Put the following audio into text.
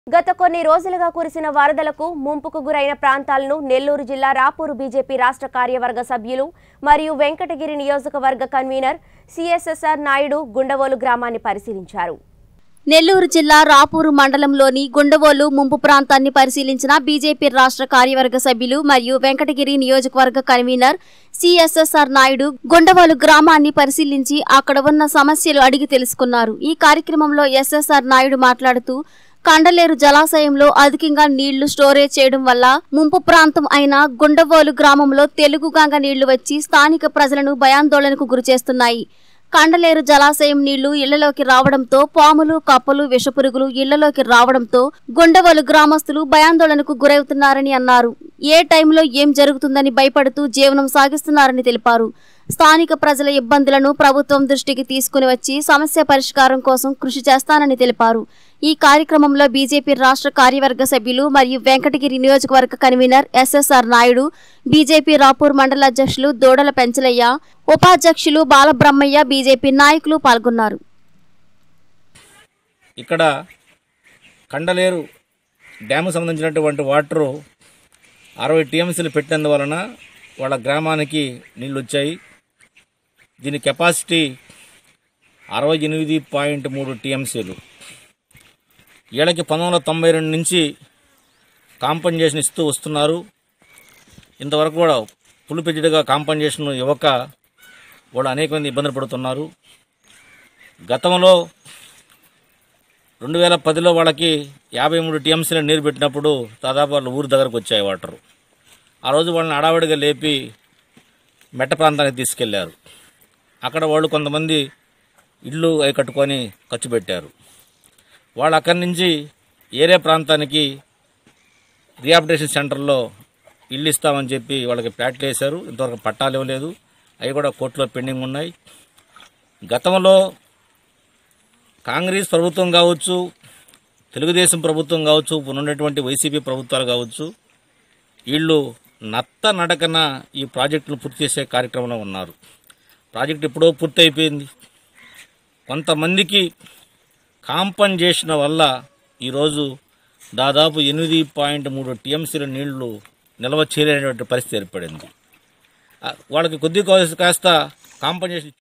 గత కొన్ని రోజులుగా కురిసిన వరదలకు ముంపుకు గురైన ప్రాంతాలను నెల్లూరు జిల్లా రాపూరు బీజేపీ రాష్ట్ర కార్యవర్గ సభ్యులు మరియు వెంకటగిరి నియోజకవర్గ కన్వీనర్ సిఎస్ఎస్ఆర్ నాయుడు గుండవోలు గ్రామాన్ని పరిశీలించారు నెల్లూరు జిల్లా రాపూరు మండలంలోని గుండవోలు ముంపు ప్రాంతాన్ని పరిశీలించిన బీజేపీ రాష్ట్ర కార్యవర్గ సభ్యులు మరియు వెంకటగిరి నియోజకవర్గ కన్వీనర్ సిఎస్ఎస్ఆర్ నాయుడు గుండవోలు గ్రామాన్ని పరిశీలించి అక్కడ ఉన్న సమస్యలు అడిగి తెలుసుకున్నారు ఈ కార్యక్రమంలో ఎస్ఎస్ఆర్ నాయుడు మాట్లాడుతూ కండలేరు జలాశయంలో అధికంగా నీళ్లు స్టోరేజ్ చేయడం వల్ల ముంపు ప్రాంతం అయిన గుండవోలు గ్రామంలో తెలుగు గంగ నీళ్లు వచ్చి స్థానిక ప్రజలను భయాందోళనకు గురిచేస్తున్నాయి కండలేరు జలాశయం నీళ్లు ఇళ్లలోకి రావడంతో పాములు కప్పలు విషపురుగులు ఇళ్లలోకి రావడంతో గుండవలు గ్రామస్తులు భయాందోళనకు గురవుతున్నారని అన్నారు ఏ టైంలో ఏం జరుగుతుందని భయపడుతూ జీవనం సాగిస్తున్నారని తెలిపారు స్థానిక ప్రజల ఇబ్బందులను ప్రభుత్వం దృష్టికి తీసుకుని వచ్చి సమస్య పరిష్కారం కోసం కృషి చేస్తానని తెలిపారు ఈ కార్యక్రమంలో బీజేపీ రాష్ట్ర కార్యవర్గ సభ్యులు మరియు వెంకటగిరి నియోజకవర్గ convener SSR Naidu BJP Rapur మండల అధ్యక్షులు దూడల పెంచలయ్య ఉపాధ్యక్షులు బాలబ్రహ్మయ్య బీజేపీ నాయకులు పాల్గొన్నారు ఇక్కడ కండలేరు డ్యాము సంబంధించినటువంటి వాటరు అరవై టీఎంసీలు పెట్టినందువలన వాళ్ళ గ్రామానికి నీళ్ళు వచ్చాయి దీని కెపాసిటీ అరవై ఎనిమిది పాయింట్ మూడు టీఎంసీలు ఏళ్ళకి పంతొమ్మిది వందల తొంభై రెండు నుంచి కాంపన్సేషన్ ఇస్తూ వస్తున్నారు ఇంతవరకు కూడా ఫుల్ పెద్దగా కాంపన్సేషన్ ఇవ్వక వాళ్ళు అనేక మంది ఇబ్బందులు పడుతున్నారు గతంలో రెండు వేల పదిలో వాళ్ళకి యాభై మూడు టీఎంసీల నీరు పెట్టినప్పుడు దాదాపు వాళ్ళ ఊరి దగ్గరకు వచ్చాయి వాటర్ ఆ రోజు వాళ్ళని అడావిడిగా లేపి మెట్ట ప్రాంతానికి తీసుకెళ్లారు అక్కడ వాళ్ళు కొంతమంది ఇళ్ళు అవి కట్టుకొని ఖర్చు పెట్టారు వాళ్ళు అక్కడి నుంచి ఏరే ప్రాంతానికి రిహాబిటేషన్ సెంటర్లో ఇల్లు ఇస్తామని చెప్పి వాళ్ళకి ప్లాట్లు వేశారు ఇంతవరకు పట్టాలు ఇవ్వలేదు అవి కూడా కోర్టులో పెండింగ్ ఉన్నాయి గతంలో కాంగ్రెస్ ప్రభుత్వం కావచ్చు తెలుగుదేశం ప్రభుత్వం కావచ్చు ఉన్నటువంటి వైసీపీ ప్రభుత్వాలు కావచ్చు వీళ్ళు నత్త నడకన ఈ ప్రాజెక్టును పూర్తి చేసే కార్యక్రమంలో ఉన్నారు ప్రాజెక్ట్ ఎప్పుడో పూర్తి అయిపోయింది కొంతమందికి కాంపన్సేషన్ వల్ల ఈరోజు దాదాపు ఎనిమిది పాయింట్ మూడు టీఎంసీల నీళ్లు నిల్వ చేయలేనటువంటి పరిస్థితి ఏర్పడింది ఆ, వాళ్ళకి కొద్ది కాస్త కాంపన్సేషన్